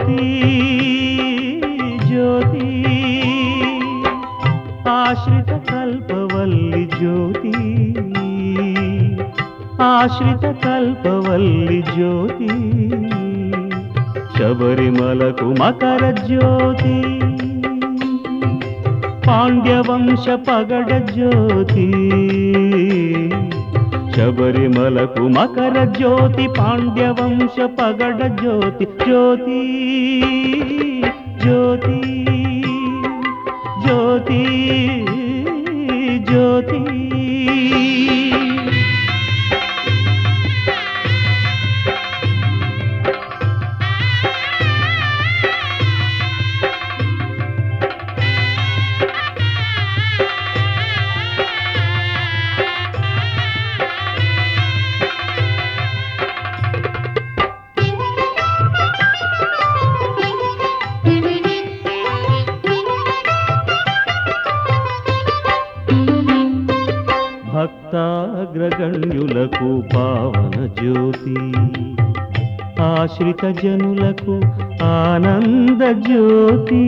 జ్యోతి జ్యోతి ఆశ్రిత కల్పవల్లి జ్యోతి ఆశ్రిత కల్పవల్లి జ్యోతి శబరిమలకు మకర జ్యోతి పాండ్యవంశ పగడ జ్యోతి శబరిమలకు మకర జ్యోతి పాండ్యవంశ పగడ జ్యోతి జ్యోతి జ్యోతి జ్యోతి జ్యోతి భక్తాగ్రగణ్యులకు పావన జ్యోతి ఆశ్రిత జనులకు ఆనంద జ్యోతి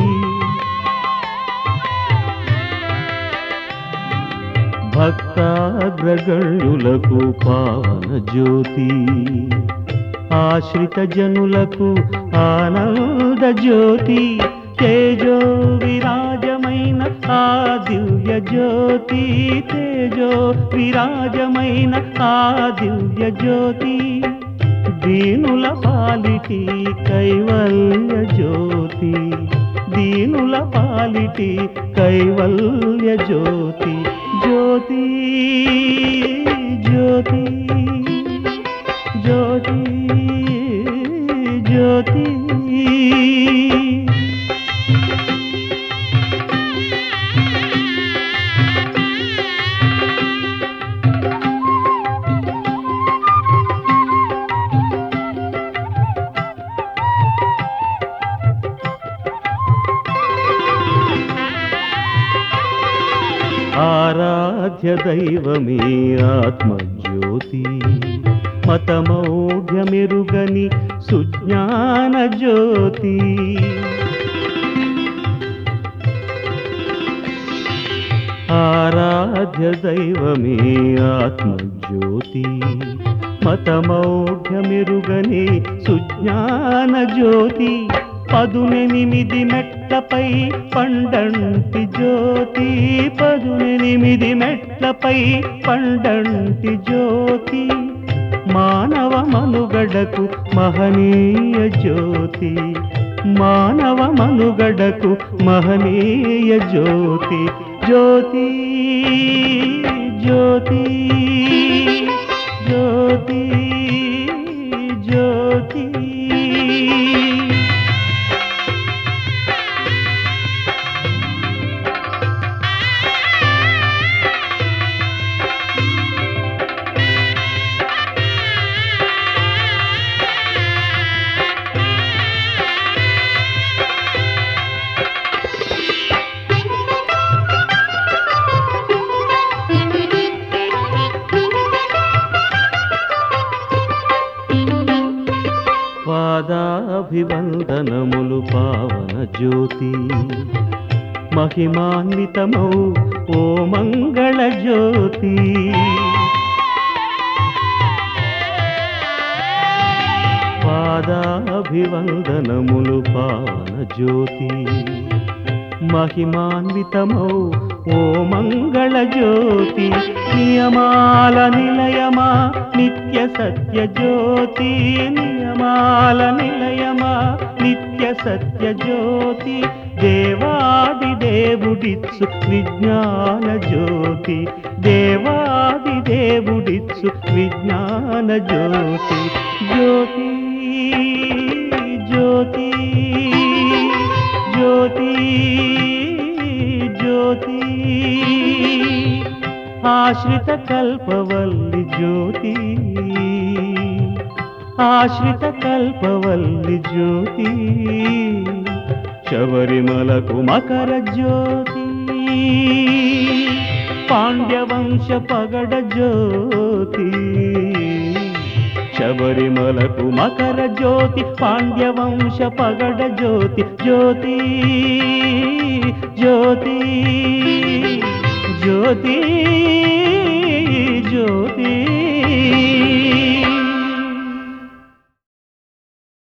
భక్తాగ్రగణ్యులకు పావన జ్యోతి ఆశ్రిత జనులకు ఆనంద జ్యోతి తేజో విరాజమైన ఆ దివ్య జ్యోతి తేజో విరాజమైన ఆ దివ్య జ్యోతి దీనుల పాలిటి కైవల్య జ్యోతి దీనుల పాలిటి కైవల్య జ్యోతి జ్యోతి జ్యోతి జ్యోతి జ్యోతి ఆరాధ్య దైవమే ఆత్మజ్యోతి మతమౌఢ్యమెరుగని సుజ్ఞాన జ్యోతి ఆరాధ్య దైవమే ఆత్మజ్యోతి మతమౌఢ్యమెరుగని సుజ్ఞాన జ్యోతి పదునెనిమిది మెట్లపై పండంటి జ్యోతి పదునెనిమిది మెట్లపై పండంటి జ్యోతి మానవ మనుగడకు మహనీయ జ్యోతి మానవ మనుగడకు మహనీయ జ్యోతి జ్యోతి జ్యోతి జ్యోతి జ్యోతి పాదాభివందనములు పావన జ్యోతి మహిమాన్వితమౌ ఓ మంగళ జ్యోతి పాదాభివందనములు పావన జ్యోతి మహిమాన్వితమౌ ఓ మంగళ జ్యోతి నియమాల నిలయమా నిత్య సత్య జ్యోతి నియమాల నిలయమా నిత్య సత్య జ్యోతి దేవాది దేవుడిత్సు విజ్ఞాన జ్యోతి దేవాది దేవుడిత్సు విజ్ఞాన జ్యోతి జ్యోతి జ్యోతి జ్యోతి జ్యోతి ఆశ్రిత కల్పవల్లి జ్యోతి ఆశ్రిత కల్పవల్లి జ్యోతి శబరిమలకు మకర జ్యోతి పాండ్యవంశ పగడ జ్యోతి శబరిమలకు మకర జ్యోతి పాండ్యవంశ పగడ జ్యోతి జ్యోతి జ్యోతి జ్యోతి జ్యోతి